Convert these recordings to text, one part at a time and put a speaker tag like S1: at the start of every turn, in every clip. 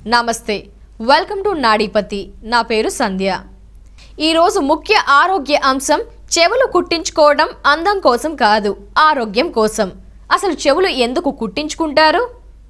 S1: నమస్తే welcome to నాడీపతి నా పేరు సంధ్య ఈరోజు ముఖ్య ఆరోగ్య అంశం చెవులు కుట్టించుకోవడం అందం కోసం కాదు ఆరోగ్యం కోసం అసలు చెవులు ఎందుకు కుట్టించుకుంటారు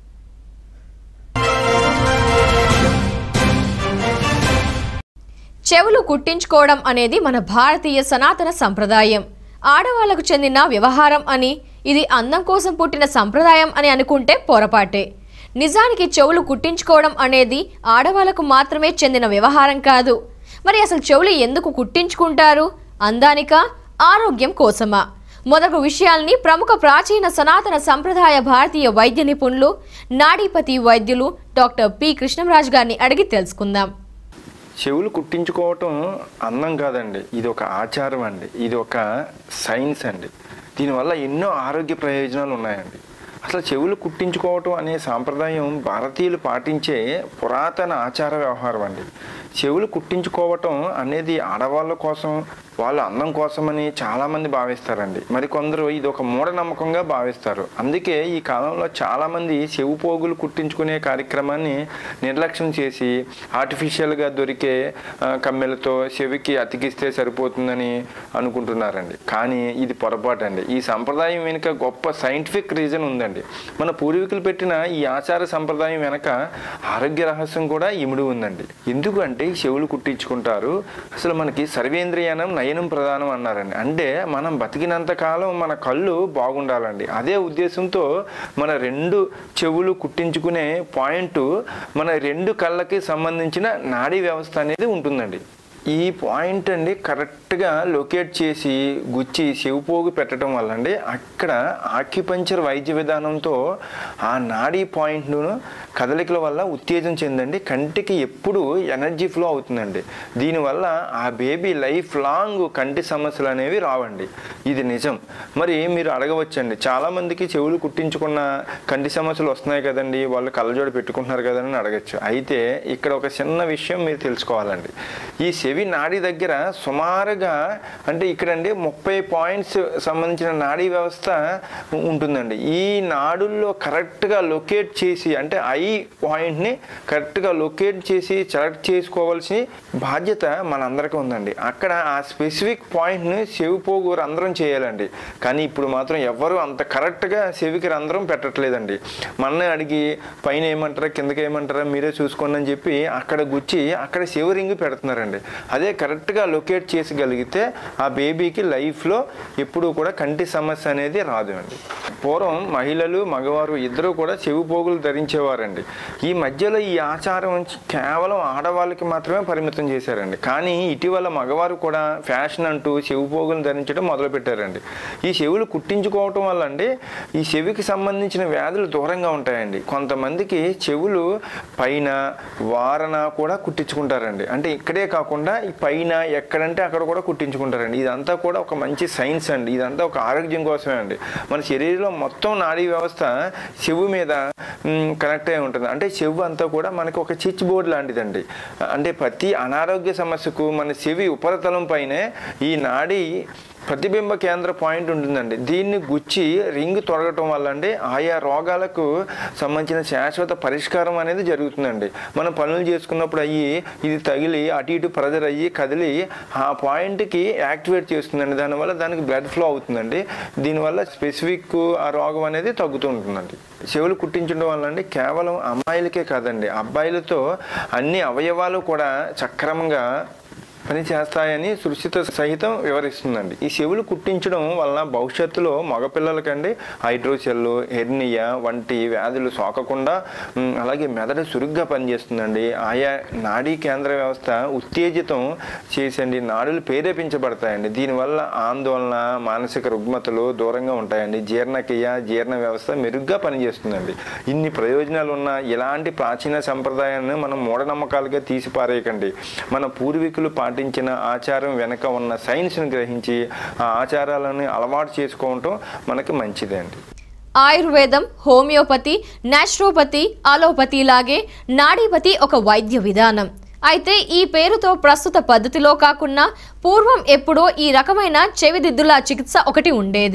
S1: చెవులు కుట్టించుకోవడం అనేది మన భారతీయ సనాతన సంప్రదాయం ఆడవాళ్లకు చెందిన వ్యవహారం అని ఇది అందం కోసం పుట్టిన సంప్రదాయం అని అనుకుంటే పొరపాటే నిజానికి చెవులు కుట్టించుకోవడం అనేది ఆడవాళ్లకు మాత్రమే చెందిన వ్యవహారం కాదు మరి అసలు చెవులు ఎందుకు కుట్టించుకుంటారు అందానికా ఆరోగ్యం కోసమా మొదటి విషయాల్ని ప్రముఖ ప్రాచీన సనాతన సంప్రదాయ భారతీయ వైద్య నిపుణులు నాడీపతి వైద్యులు డాక్టర్ పి కృష్ణంరాజు గారిని అడిగి తెలుసుకుందాం
S2: చెవులు కుట్టించుకోవటం అందం కాదండి ఇది ఒక ఆచారం అండి ఇది ఒక సైన్స్ అండి దీనివల్ల ఎన్నో ఆరోగ్య ప్రయోజనాలు ఉన్నాయండి అసలు చెవులు కుట్టించుకోవటం అనే సాంప్రదాయం భారతీయులు పాటించే పురాతన ఆచార వ్యవహారం అండి చెవులు కుట్టించుకోవటం అనేది ఆడవాళ్ళ కోసం వాళ్ళ అందం కోసమని చాలామంది భావిస్తారండి మరి కొందరు ఇది ఒక మూఢనమ్మకంగా భావిస్తారు అందుకే ఈ కాలంలో చాలామంది చెవు పోగులు కుట్టించుకునే కార్యక్రమాన్ని నిర్లక్ష్యం చేసి ఆర్టిఫిషియల్గా దొరికే ఆ, కమ్మెలతో చెవికి అతికిస్తే సరిపోతుందని అనుకుంటున్నారండి కానీ ఇది పొరపాటు అండి ఈ సంప్రదాయం వెనుక గొప్ప సైంటిఫిక్ రీజన్ ఉందండి మన పూర్వీకులు పెట్టిన ఈ ఆచార సంప్రదాయం వెనక ఆరోగ్య రహస్యం కూడా ఇమిడి ఉందండి ఎందుకంటే ఈ చెవులు కుట్టించుకుంటారు అసలు మనకి సర్వేంద్రియానం నయనం ప్రధానం అన్నారండి అంటే మనం బతికినంత కాలం మన కళ్ళు బాగుండాలండి అదే ఉద్దేశంతో మన రెండు చెవులు కుట్టించుకునే పాయింట్ మన రెండు కళ్ళకి సంబంధించిన నాడీ వ్యవస్థ అనేది ఉంటుందండి ఈ పాయింట్ అండి కరెక్ట్గా లొకేట్ చేసి గుచ్చి చెవిపోగు పెట్టడం వల్ల అండి అక్కడ ఆక్యుపంచర్ వైద్య విధానంతో ఆ నాడీ పాయింట్ను కదలికల వల్ల ఉత్తేజం చెందండి కంటికి ఎప్పుడు ఎనర్జీ ఫ్లో అవుతుందండి దీనివల్ల ఆ బేబీ లైఫ్ లాంగ్ కంటి సమస్యలు అనేవి రావండి ఇది నిజం మరి మీరు అడగవచ్చండి చాలామందికి చెవులు కుట్టించుకున్న కంటి సమస్యలు వస్తున్నాయి కదండి వాళ్ళు కళ్ళజోడు పెట్టుకుంటున్నారు కదని అడగచ్చు అయితే ఇక్కడ ఒక చిన్న విషయం మీరు తెలుసుకోవాలండి ఈ చెవి నాడి దగ్గర సుమారుగా అంటే ఇక్కడండి ముప్పై పాయింట్స్ సంబంధించిన నాడీ వ్యవస్థ ఉంటుందండి ఈ నాడుల్లో కరెక్ట్గా లొకేట్ చేసి అంటే ఐ పాయింట్ని కరెక్ట్గా లొకేట్ చేసి సెలెక్ట్ చేసుకోవాల్సిన బాధ్యత మనందరికీ ఉందండి అక్కడ ఆ స్పెసిఫిక్ పాయింట్ని చెవి పోగు రంధ్రం చేయాలండి కానీ ఇప్పుడు మాత్రం ఎవరు అంత కరెక్ట్గా చెవికి రంధ్రం పెట్టట్లేదండి మన అడిగి పైన ఏమంటారా కిందకి ఏమంటారా మీరే చూసుకోండి అని చెప్పి అక్కడ గుచ్చి అక్కడ చెవి రింగ్ పెడుతున్నారండి అదే కరెక్ట్గా లొకేట్ చేసగలిగితే ఆ బేబీకి లైఫ్లో ఎప్పుడూ కూడా కంటి సమస్య అనేది రాదు అండి పూర్వం మహిళలు మగవారు ఇద్దరూ కూడా చెవి పోగులు ధరించేవారండి ఈ మధ్యలో ఈ ఆచారం కేవలం ఆడవాళ్ళకి మాత్రమే పరిమితం చేశారండి కానీ ఇటీవల మగవారు కూడా ఫ్యాషన్ అంటూ చెవి పోగులు ధరించడం మొదలుపెట్టారండి ఈ చెవులు కుట్టించుకోవటం వల్ల అండి ఈ చెవికి సంబంధించిన వ్యాధులు దూరంగా ఉంటాయండి కొంతమందికి చెవులు పైన వారన కూడా కుట్టించుకుంటారండి అంటే ఇక్కడే కాకుండా ఈ పైన ఎక్కడంటే అక్కడ కూడా కుట్టించుకుంటారండి ఇదంతా కూడా ఒక మంచి సైన్స్ అండి ఇదంతా ఒక ఆరోగ్యం కోసమే అండి మన శరీరంలో మొత్తం నాడీ వ్యవస్థ చెవు మీద కనెక్ట్ అయి ఉంటుంది అంటే చెవు అంతా కూడా మనకి ఒక చిచ్ బోర్డ్ లాంటిదండి అంటే ప్రతి అనారోగ్య సమస్యకు మన చెవి ఉపరితలం పైనే ఈ నాడీ ప్రతిబింబ కేంద్ర పాయింట్ ఉంటుందండి దీన్ని గుచ్చి రింగ్ తొడగటం వల్ల అండి ఆయా రోగాలకు సంబంధించిన శాశ్వత పరిష్కారం అనేది జరుగుతుందండి మనం పనులు చేసుకున్నప్పుడు అయ్యి ఇది తగిలి అటు ఇటు ప్రెజర్ అయ్యి కదిలి ఆ పాయింట్కి యాక్టివేట్ చేస్తుందండి దానివల్ల దానికి బ్లడ్ ఫ్లో అవుతుందండి దీనివల్ల స్పెసిఫిక్ ఆ రోగం అనేది తగ్గుతూ ఉంటుందండి చెవులు కుట్టించడం వల్ల అండి కేవలం అమ్మాయిలకే కాదండి అబ్బాయిలతో అన్ని అవయవాలు కూడా సక్రమంగా పని చేస్తాయని సురక్షిత సహితం వివరిస్తుందండి ఈ చెవులు కుట్టించడం వలన భవిష్యత్తులో మగపిల్లలకండి హైడ్రోసెల్లు హెర్నియా వంటి వ్యాధులు సోకకుండా ఉమ్, అలాగే మెదడు చురుగ్గా పనిచేస్తుందండి ఆయా నాడీ కేంద్ర వ్యవస్థ ఉత్తేజితం చేసండి నాడులు ప్రేరేపించబడతాయండి దీనివల్ల ఆందోళన మానసిక రుగ్మతలు దూరంగా ఉంటాయండి జీర్ణక్రియ జీర్ణ వ్యవస్థ మెరుగ్గా పనిచేస్తుందండి ఇన్ని ప్రయోజనాలు ఉన్న ఇలాంటి ప్రాచీన సంప్రదాయాన్ని మనం మూఢనమ్మకాలుగా తీసి పారేయకండి మన పూర్వీకులు పాటించిన ఆచారం వెనక ఉన్న సైన్స్ని గ్రహించి ఆ ఆచారాలను అలవాటు చేసుకోవటం మనకి మంచిదే అండి
S1: ఆయుర్వేదం హోమియోపతి నాచురోపతి అలోపతి లాగే నాడీపతి ఒక వైద్య విధానం అయితే ఈ పేరుతో ప్రస్తుత పద్ధతిలో కాకుండా పూర్వం ఎప్పుడో ఈ రకమైన చెవిదిద్దుల చికిత్స ఒకటి ఉండేది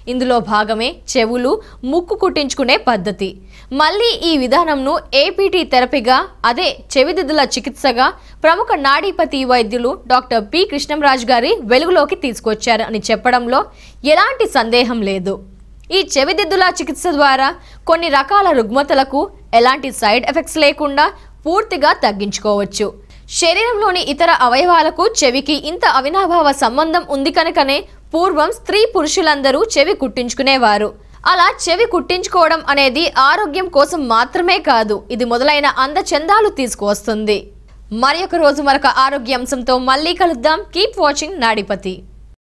S1: ఇందులో భాగమే చెవులు ముక్కు కుట్టించుకునే పద్ధతి మళ్ళీ ఈ విధానంను ఏపీటీ థెరపీగా అదే చెవిదిద్దుల చికిత్సగా ప్రముఖ నాడీపతి వైద్యులు డాక్టర్ పి కృష్ణంరాజు గారి వెలుగులోకి తీసుకొచ్చారు అని చెప్పడంలో ఎలాంటి సందేహం లేదు ఈ చెవిదిద్దుల చికిత్స ద్వారా కొన్ని రకాల రుగ్మతలకు ఎలాంటి సైడ్ ఎఫెక్ట్స్ లేకుండా పూర్తిగా తగ్గించుకోవచ్చు శరీరంలోని ఇతర అవయవాలకు చెవికి ఇంత అవినాభావ సంబంధం ఉంది కనుకనే పూర్వం స్త్రీ పురుషులందరూ చెవి కుట్టించుకునేవారు అలా చెవి కుట్టించుకోవడం అనేది ఆరోగ్యం కోసం మాత్రమే కాదు ఇది మొదలైన అందచందాలు తీసుకువస్తుంది మరి ఒక రోజు మరొక ఆరోగ్య అంశంతో మళ్ళీ కలుద్దాం కీప్ వాచింగ్ నాడిపతి